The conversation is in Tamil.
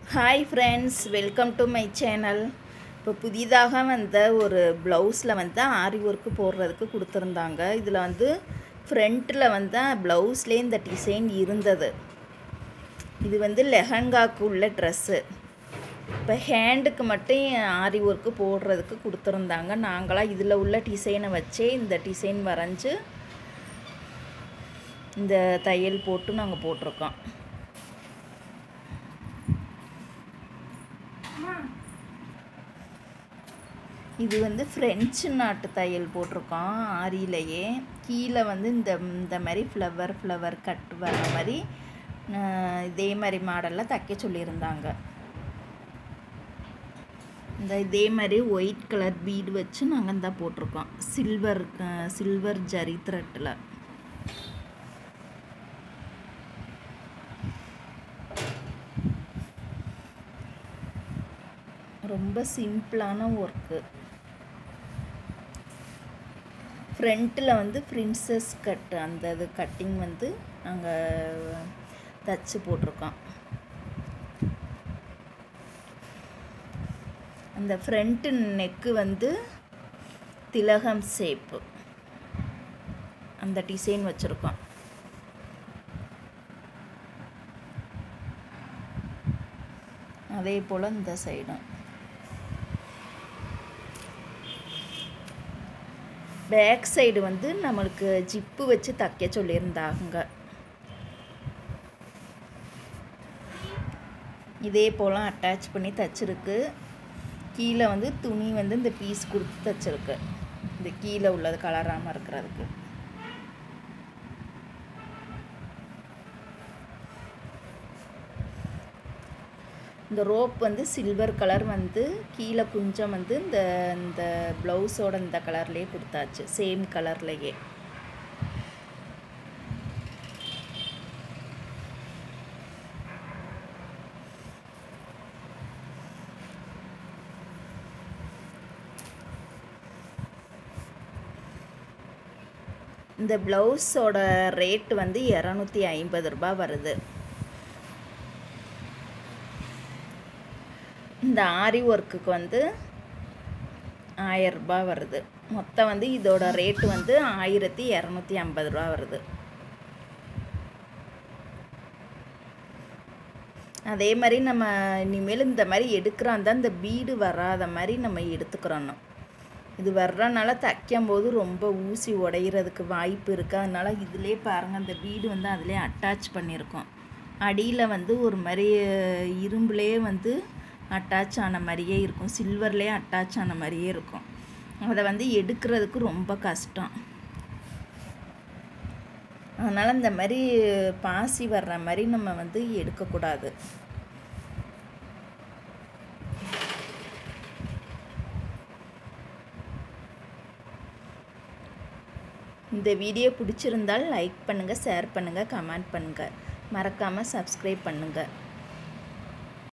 hi friends welcome to my channel இப்போ புதிதாக வந்த ஒரு ப்ளவுஸில் வந்து ஆரி ஒர்க்கு போடுறதுக்கு கொடுத்துருந்தாங்க இதில் வந்து ஃப்ரண்ட்டில் வந்து ப்ளவுஸ்லேயே இந்த டிசைன் இருந்தது இது வந்து லெஹங்காக்கு உள்ள ட்ரெஸ்ஸு இப்போ ஹேண்டுக்கு மட்டும் ஆரி ஒர்க்கு போடுறதுக்கு கொடுத்துருந்தாங்க நாங்களாம் இதில் உள்ள டிசைனை வச்சே இந்த டிசைன் வரைஞ்சி இந்த தையல் போட்டு நாங்கள் போட்டிருக்கோம் இது வந்து ஃப்ரெஞ்சு நாட்டு தையல் போட்டிருக்கோம் ஆரியிலையே கீழே வந்து இந்த இந்த மாதிரி ஃப்ளவர் ஃப்ளவர் கட் வர மாதிரி அஹ், இதே மாதிரி மாடலில் தைக்க சொல்லியிருந்தாங்க இந்த இதே மாதிரி ஒயிட் கலர் பீடு வச்சு நாங்கள் இந்த போட்டிருக்கோம் சில்வர் சில்வர் ஜரி த்ரெட்டில் ரொம்ப சிம்பிளான ஒர்க்கு ஃப்ரண்ட்டில் வந்து பிரின்சஸ் கட் அந்த இது கட்டிங் வந்து நாங்கள் தச்சு போட்டிருக்கோம் அந்த ஃப்ரண்ட்டு நெக்கு வந்து திலகம் ஷேப்பு அந்த டிசைன் வச்சுருக்கோம் அதே போல் இந்த சைடும் பேக் சைடு வந்து நம்மளுக்கு ஜிப்பு வச்சு தைக்க சொல்லியிருந்தாங்க இதே போல் அட்டாச் பண்ணி தச்சிருக்கு கீழே வந்து துணி வந்து இந்த பீஸ் கொடுத்து தச்சிருக்கு இந்த கீழே உள்ளது கலராமல் இருக்கிறதுக்கு இந்த ரோப் வந்து சில்வர் கலர் வந்து கீழே குஞ்சம் வந்து இந்த இந்த ப்ளவுஸோட இந்த கலர்லேயே கொடுத்தாச்சு சேம் கலர்லேயே இந்த ப்ளவுஸோட ரேட் வந்து இரநூத்தி ஐம்பது ரூபாய் வருது இந்த ஆரி ஒர்க்குக்கு வந்து ஆயரரூபா வருது மொத்தம் வந்து இதோட ரேட்டு வந்து ஆயிரத்தி இரநூத்தி ஐம்பது ரூபா வருது அதே மாதிரி நம்ம இனிமேல் இந்த மாதிரி எடுக்கிறோம் தான் இந்த பீடு வராத மாதிரி நம்ம எடுத்துக்கிறணும் இது வர்றனால தைக்கும் போது ரொம்ப ஊசி உடையிறதுக்கு வாய்ப்பு இருக்குது அதனால இதிலே பாருங்கள் அந்த பீடு வந்து அதிலே அட்டாச் பண்ணியிருக்கோம் அடியில் வந்து ஒரு மாதிரி இரும்புலேயே வந்து அட்டாச் ஆன மாதிரியே இருக்கும் சில்வர்லேயே அட்டாச் ஆன மாதிரியே இருக்கும் அதை வந்து எடுக்கிறதுக்கு ரொம்ப கஷ்டம் அதனால் இந்த மாதிரி பாசி வர்ற மாதிரி நம்ம வந்து எடுக்கக்கூடாது இந்த வீடியோ பிடிச்சிருந்தால் லைக் பண்ணுங்கள் ஷேர் பண்ணுங்கள் கமெண்ட் பண்ணுங்கள் மறக்காமல் சப்ஸ்கிரைப் பண்ணுங்கள்